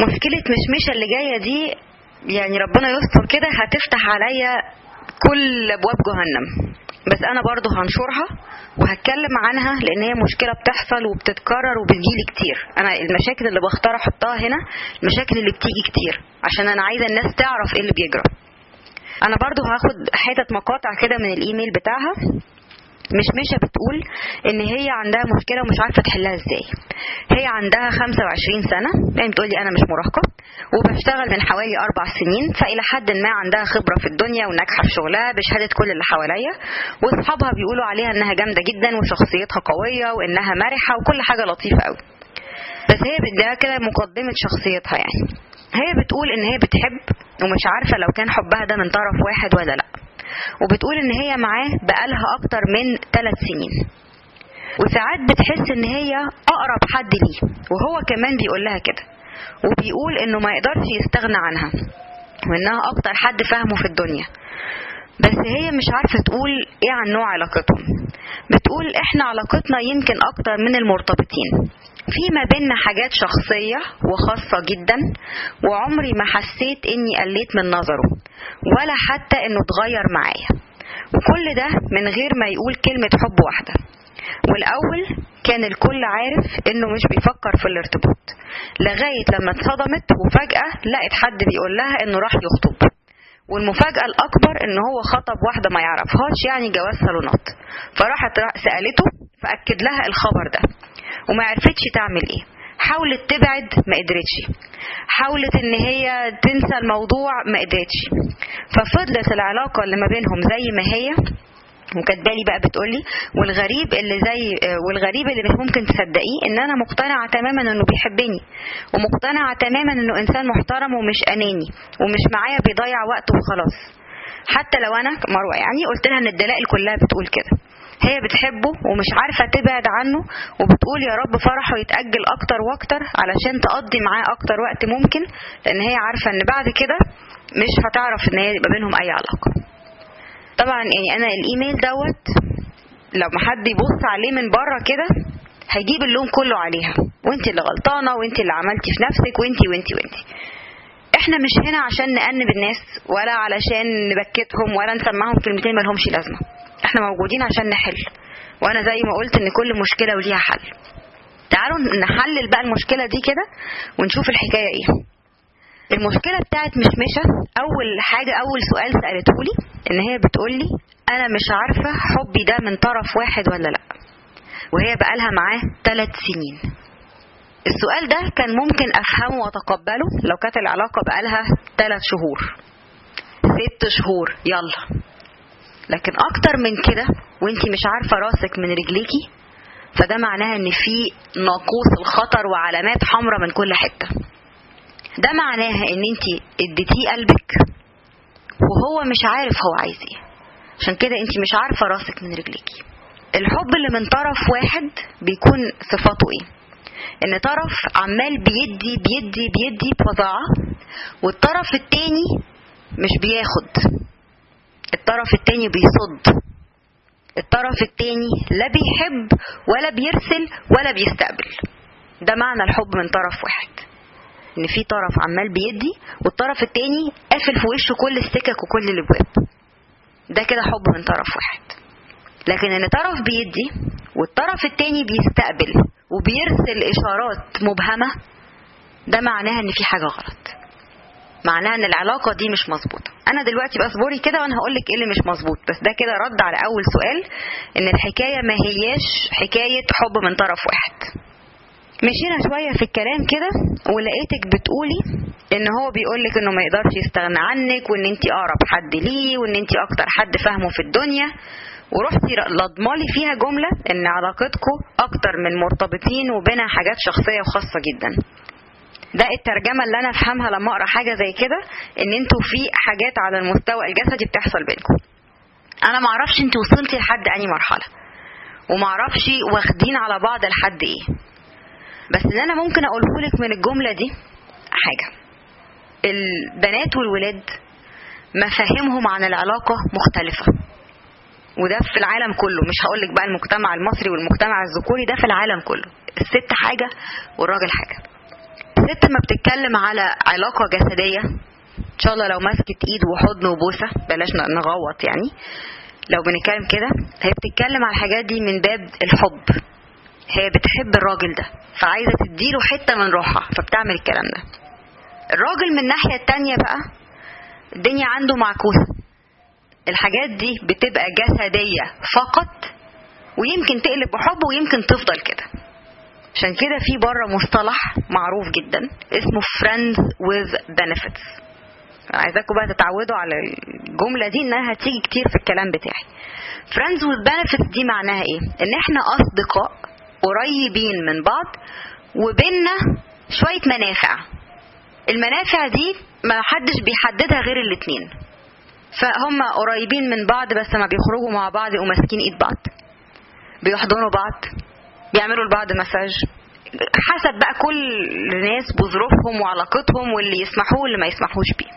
مشكلة مشمشة اللي جاية دي يعني ربنا يستر كده هتفتح عليا كل ابواب جهنم بس انا برضو هنشرها وهتكلم عنها لان هي مشكله بتحصل وبتتكرر وبتجيلي كتير انا المشاكل اللي بختار احطها هنا المشاكل اللي بتيجي كتير عشان انا عايزه الناس تعرف ايه اللي بيجرى انا برضو هاخد حتت مقاطع كده من الايميل بتاعها مش مشة بتقول ان هي عندها مشكلة ومش عارفة تحلها ازاي هي عندها 25 سنة يعني بتقولي انا مش مراهقة وبشتغل من حوالي اربع سنين فالى حد ما عندها خبرة في الدنيا وناجحة في شغلها بشهادة كل اللي حواليا واصحابها بيقولوا عليها انها جامدة جدا وشخصيتها قوية وانها مرحة وكل حاجة لطيفة قوي بس هي ده كده مقدمة شخصيتها يعني هي بتقول ان هي بتحب ومش عارفة لو كان حبها ده من طرف واحد ولا لا وبتقول ان هي معاه بقالها اكتر من ثلاث سنين وساعات بتحس ان هي اقرب حد ليه وهو كمان بيقول لها كده وبيقول انه ما يقدرش يستغنى عنها وانها اكتر حد فاهمه في الدنيا بس هي مش عارفه تقول ايه عن نوع علاقتهم بتقول احنا علاقتنا يمكن اكتر من المرتبطين في ما بيننا حاجات شخصية وخاصة جدا وعمري ما حسيت اني قليت من نظره ولا حتى انه اتغير معايا وكل ده من غير ما يقول كلمة حب واحدة والأول كان الكل عارف إنه مش بيفكر في الارتباط لغاية لما اتصدمت وفجأة لقت حد بيقول لها إنه راح يخطب والمفاجأة الأكبر إن هو خطب واحدة ما يعرفهاش يعني جواز صالونات فراحت سألته فأكد لها الخبر ده وما عرفتش تعمل إيه حاولت تبعد ما قدرتش حاولت ان هي تنسى الموضوع ما قدرتش ففضلت العلاقة اللي ما بينهم زي ما هي وكاتبالي بقى بتقولي والغريب اللي زي والغريب اللي مش ممكن تصدقيه ان انا مقتنعه تماما انه بيحبني ومقتنعه تماما انه انسان محترم ومش اناني ومش معايا بيضيع وقته وخلاص حتى لو انا مروه يعني قلت لها ان الدلائل كلها بتقول كده هي بتحبه ومش عارفة تبعد عنه وبتقول يا رب فرحه يتأجل أكتر وأكتر علشان تقضي معاه أكتر وقت ممكن لأن هي عارفة إن بعد كده مش هتعرف إن هي يبقى بينهم أي علاقة. طبعا يعني أنا الإيميل دوت لو ما حد يبص عليه من بره كده هيجيب اللوم كله عليها وانت اللي غلطانة وانت اللي عملتي في نفسك وانت وانت وانت احنا مش هنا عشان نأنب الناس ولا علشان نبكتهم ولا نسمعهم كلمتين ملهمش لازمة احنا موجودين عشان نحل وانا زي ما قلت ان كل مشكلة وليها حل تعالوا نحلل بقى المشكلة دي كده ونشوف الحكاية ايه المشكلة بتاعت مشمشة اول حاجة اول سؤال سألته لي ان هي بتقولي انا مش عارفة حبي ده من طرف واحد ولا لا وهي بقالها معاه ثلاث سنين السؤال ده كان ممكن افهمه واتقبله لو كانت العلاقة بقالها ثلاث شهور ست شهور يلا لكن اكتر من كده وانتي مش عارفه راسك من رجليكي فده معناها ان في ناقوس الخطر وعلامات حمراء من كل حته ده معناها ان انتي اديتيه قلبك وهو مش عارف هو عايز ايه عشان كده انتي مش عارفه راسك من رجليكي الحب اللي من طرف واحد بيكون صفاته ايه ان طرف عمال بيدي بيدي بيدي بفظاعه والطرف التاني مش بياخد الطرف التاني بيصد الطرف التاني لا بيحب ولا بيرسل ولا بيستقبل ده معنى الحب من طرف واحد ان في طرف عمال بيدي والطرف التاني قافل في وشه كل السكك وكل الابواب ده كده حب من طرف واحد لكن ان طرف بيدي والطرف التاني بيستقبل وبيرسل اشارات مبهمه ده معناها ان في حاجه غلط معناها ان العلاقه دي مش مظبوطه انا دلوقتي بقى اصبري كده وانا هقول لك ايه اللي مش مظبوط بس ده كده رد على اول سؤال ان الحكايه ما هياش حكايه حب من طرف واحد مشينا شوية في الكلام كده ولقيتك بتقولي ان هو بيقولك انه ما يقدرش يستغنى عنك وان انت اقرب حد ليه وان انت اكتر حد فاهمه في الدنيا ورحتي لضمالي فيها جملة ان علاقتكم اكتر من مرتبطين وبينها حاجات شخصية وخاصة جدا ده الترجمة اللي انا افهمها لما اقرا حاجة زي كده ان انتوا في حاجات على المستوى الجسدي بتحصل بينكم انا معرفش انت وصلتي لحد اني مرحلة ومعرفش واخدين على بعض لحد ايه بس اللي انا ممكن اقوله لك من الجملة دي حاجة البنات والولاد مفاهيمهم عن العلاقة مختلفة وده في العالم كله مش هقول لك بقى المجتمع المصري والمجتمع الذكوري ده في العالم كله الست حاجة والراجل حاجة الست ما بتتكلم على علاقة جسدية ان شاء الله لو مسكت ايد وحضن وبوسة بلاش نغوط يعني لو بنتكلم كده هي بتتكلم على الحاجات دي من باب الحب هي بتحب الراجل ده فعايزة تديله حتة من روحها فبتعمل الكلام ده الراجل من الناحية التانية بقى الدنيا عنده معكوسة الحاجات دي بتبقى جسدية فقط ويمكن تقلب بحب ويمكن تفضل كده عشان كده في بره مصطلح معروف جدا اسمه friends with benefits عايزاكم بقى تتعودوا على الجملة دي انها هتيجي كتير في الكلام بتاعي friends with benefits دي معناها ايه ان احنا اصدقاء قريبين من بعض وبيننا شوية منافع المنافع دي ما حدش بيحددها غير الاتنين فهم قريبين من بعض بس ما بيخرجوا مع بعض يبقوا ماسكين ايد بعض بيحضنوا بعض بيعملوا لبعض مساج حسب بقى كل الناس بظروفهم وعلاقتهم واللي يسمحوه واللي ما يسمحوش بيه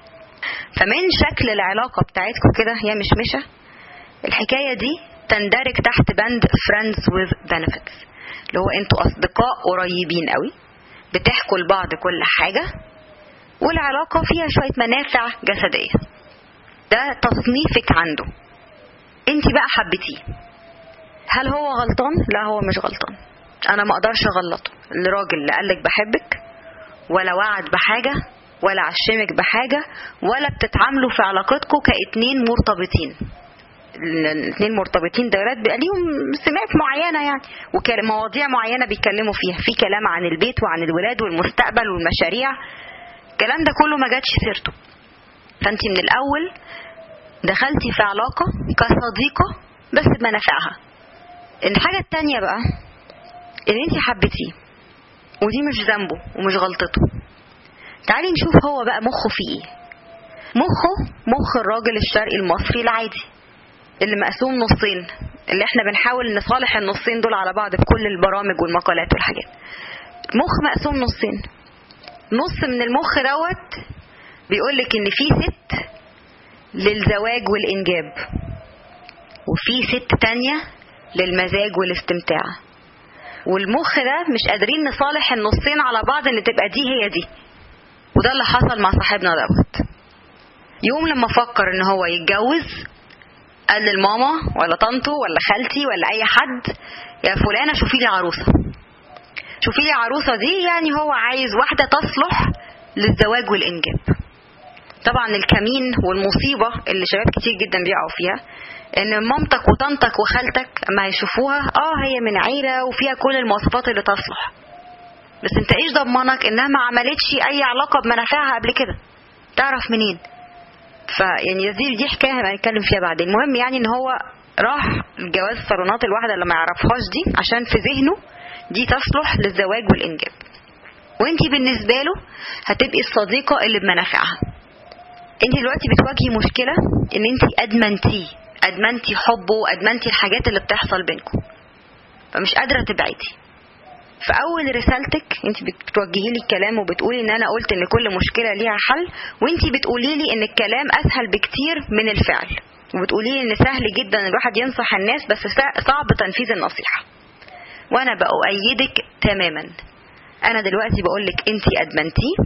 فمن شكل العلاقة بتاعتكم كده هي مشمشة الحكاية دي تندرج تحت بند friends with benefits اللي هو انتوا اصدقاء قريبين قوي بتحكوا لبعض كل حاجة والعلاقة فيها شوية منافع جسدية ده تصنيفك عنده انت بقى حبيتيه هل هو غلطان لا هو مش غلطان انا ما اقدرش اغلطه الراجل اللي قالك بحبك ولا وعد بحاجة ولا عشمك بحاجة ولا بتتعاملوا في علاقتكم كاتنين مرتبطين الاثنين مرتبطين دولات بيبقى ليهم سمات معينه يعني ومواضيع معينه بيتكلموا فيها في كلام عن البيت وعن الولاد والمستقبل والمشاريع الكلام ده كله ما جاتش سيرته فانت من الاول دخلتي في علاقه كصديقه بس بمنافعها الحاجه التانية بقى ان انت حبيتيه ودي مش ذنبه ومش غلطته تعالي نشوف هو بقى مخه فيه ايه مخه مخ الراجل الشرقي المصري العادي اللي مقسوم نصين اللي احنا بنحاول نصالح النصين دول على بعض في كل البرامج والمقالات والحاجات مخ مقسوم نصين نص من المخ دوت بيقولك ان في ست للزواج والانجاب وفي ست تانية للمزاج والاستمتاع والمخ ده مش قادرين نصالح النصين على بعض ان تبقى دي هي دي وده اللي حصل مع صاحبنا دوت يوم لما فكر ان هو يتجوز قال للماما ولا طنطه ولا خالتي ولا اي حد يا فلانه شوفي لي عروسه شوفي لي عروسه دي يعني هو عايز واحده تصلح للزواج والانجاب طبعا الكمين والمصيبه اللي شباب كتير جدا بيقعوا فيها ان مامتك وطنطك وخالتك اما هيشوفوها اه هي من عيله وفيها كل المواصفات اللي تصلح بس انت ايش ضمنك انها ما عملتش اي علاقه بمنافعها قبل كده تعرف منين فيعني دي دي حكايه هنتكلم فيها بعدين المهم يعني ان هو راح الجواز الصالونات الواحده اللي ما يعرفهاش دي عشان في ذهنه دي تصلح للزواج والانجاب وانت بالنسبه له هتبقي الصديقه اللي بمنافعها انت دلوقتي بتواجهي مشكله ان انت ادمنتيه ادمنتي حبه وادمنتي الحاجات اللي بتحصل بينكم فمش قادره تبعدي في اول رسالتك انت بتوجهي لي الكلام وبتقولي ان انا قلت ان كل مشكله ليها حل وانت بتقولي لي ان الكلام اسهل بكتير من الفعل وبتقولي لي ان سهل جدا الواحد ينصح الناس بس صعب تنفيذ النصيحه وانا باؤيدك تماما انا دلوقتي بقول لك انت ادمنتيه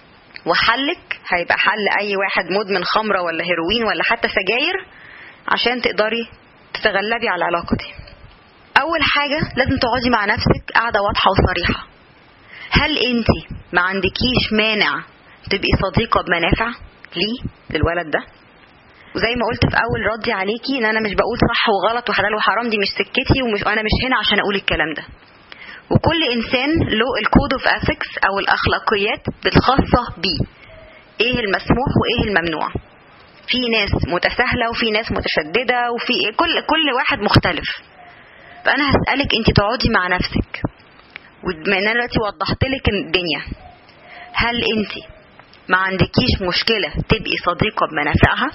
وحلك هيبقى حل اي واحد مدمن خمره ولا هيروين ولا حتى سجاير عشان تقدري تتغلبي على العلاقه دي اول حاجه لازم تقعدي مع نفسك قاعده واضحه وصريحه هل انت ما عندكيش مانع تبقي صديقه بمنافع ليه للولد ده وزي ما قلت في اول ردي عليكي ان انا مش بقول صح وغلط وحلال وحرام دي مش سكتي ومش انا مش هنا عشان اقول الكلام ده وكل انسان له الكود اوف اثكس او الاخلاقيات الخاصه بيه ايه المسموح وايه الممنوع في ناس متساهله وفي ناس متشدده وفي كل كل واحد مختلف فانا هسالك انت تقعدي مع نفسك وبما ان انا دلوقتي وضحت لك الدنيا هل انت ما عندكيش مشكله تبقي صديقه بمنافعها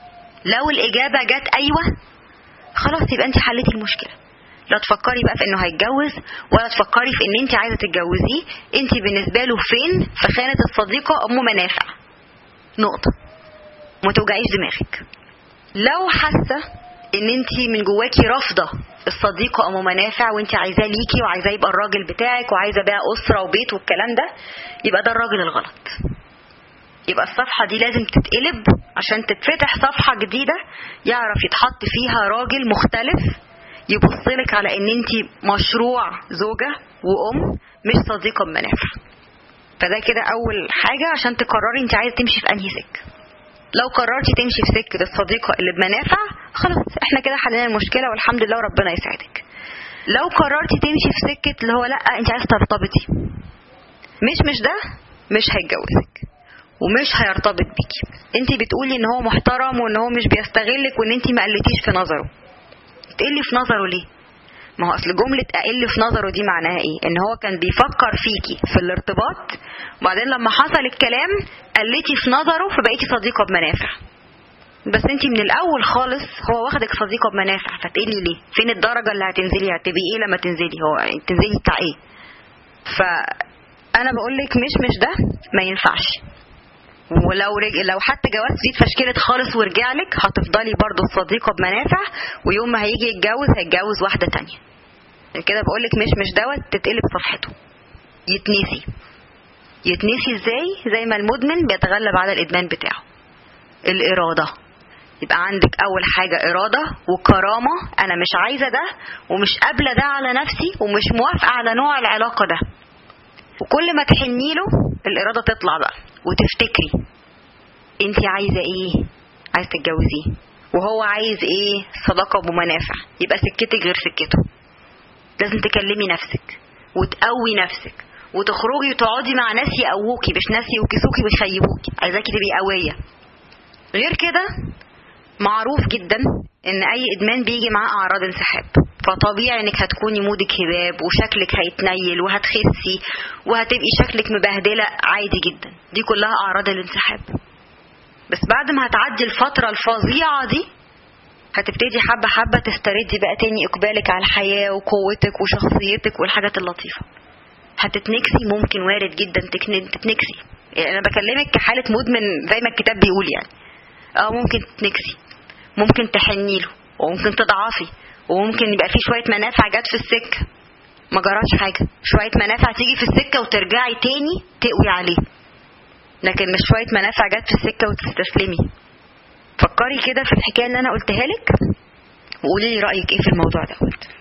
لو الاجابه جت ايوه خلاص يبقى انت حليتي المشكله لا تفكري بقى في انه هيتجوز ولا تفكري في ان انت عايزه تتجوزيه انت بالنسبه له فين في خانه الصديقه ام منافع نقطه ما توجعيش دماغك لو حاسه ان انت من جواكي رافضه الصديقة أم منافع وانت عايزاه ليكي وعايزاه يبقى الراجل بتاعك وعايزة بقى أسرة وبيت والكلام ده يبقى ده الراجل الغلط يبقى الصفحة دي لازم تتقلب عشان تتفتح صفحة جديدة يعرف يتحط فيها راجل مختلف يبصلك على ان انت مشروع زوجة وام مش صديقة بمنافع فده كده اول حاجة عشان تقرري انت عايزة تمشي في انهي سكة لو قررتي تمشي في سكة الصديقة اللي بمنافع خلاص احنا كده حلينا المشكلة والحمد لله وربنا يساعدك لو قررتي تمشي في سكة اللي هو لا انت عايزة ترتبطي مش مش ده مش هيتجوزك ومش هيرتبط بيكي انت بتقولي ان هو محترم وان هو مش بيستغلك وان انت ما قلتيش في نظره تقلي في نظره ليه ما هو اصل جملة اقل في نظره دي معناها ايه ان هو كان بيفكر فيكي في الارتباط وبعدين لما حصل الكلام قلتي في نظره فبقيتي صديقة بمنافع بس انت من الاول خالص هو واخدك صديقة بمنافع فتقلي ليه فين الدرجة اللي هتنزلي هتبقي ايه لما تنزلي هو تنزلي بتاع ايه فانا بقول لك مش مش ده ما ينفعش ولو رج... لو حتى جواز فيه اتفشكلت خالص ورجع لك هتفضلي برضه الصديقة بمنافع ويوم ما هيجي يتجوز هيتجوز واحدة تانية كده بقول لك مش مش دوت تتقلب صفحته يتنسي يتنسي ازاي زي ما المدمن بيتغلب على الادمان بتاعه الإرادة يبقى عندك أول حاجة إرادة وكرامة أنا مش عايزة ده ومش قابلة ده على نفسي ومش موافقة على نوع العلاقة ده وكل ما تحني له الإرادة تطلع بقى وتفتكري انت عايزة ايه عايز تتجوزيه وهو عايز ايه صداقة بمنافع يبقى سكتك غير سكته لازم تكلمي نفسك وتقوي نفسك وتخرجي وتقعدي مع ناس يقووكي مش ناس يوكسوكي ويخيبوكي عايزاكي تبقي قوية غير كده معروف جدا ان اي ادمان بيجي معاه اعراض انسحاب فطبيعي انك هتكوني مودك هباب وشكلك هيتنيل وهتخسي وهتبقي شكلك مبهدله عادي جدا دي كلها اعراض الانسحاب بس بعد ما هتعدي الفتره الفظيعه دي هتبتدي حبه حبه تستردي بقى تاني اقبالك على الحياه وقوتك وشخصيتك والحاجات اللطيفه هتتنكسي ممكن وارد جدا تتنكسي يعني انا بكلمك كحاله مدمن زي ما الكتاب بيقول يعني اه ممكن تتنكسي ممكن تحني له وممكن تضعفي وممكن يبقى في شويه منافع جت في السكه ما جراش حاجه شويه منافع تيجي في السكه وترجعي تاني تقوي عليه لكن مش شويه منافع جت في السكه وتستسلمي فكري كده في الحكايه اللي انا قلتها لك وقولي لي رايك ايه في الموضوع دوت